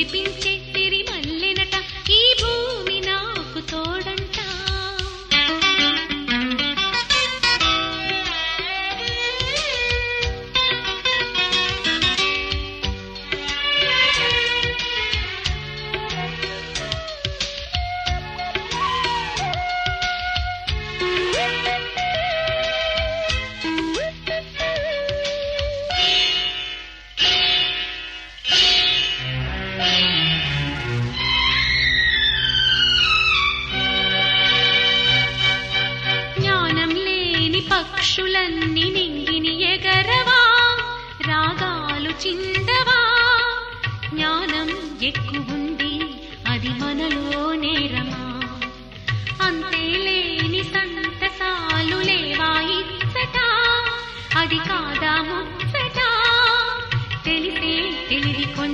మురిపించే సిరిమల్లెనట ఈ భూమి నాకు తోడంట జ్ఞానం లేని పక్షులన్నీ నింగిని ఎగరవా రాగాలు చిందవా జ్ఞానం ఎక్కువుంది అది మనలో నేరమా అంతే లేని సంతసాలు లేవా ఇచ్చట అది కాదా ముచ్చట తెలిసే తెలివి కొంచెం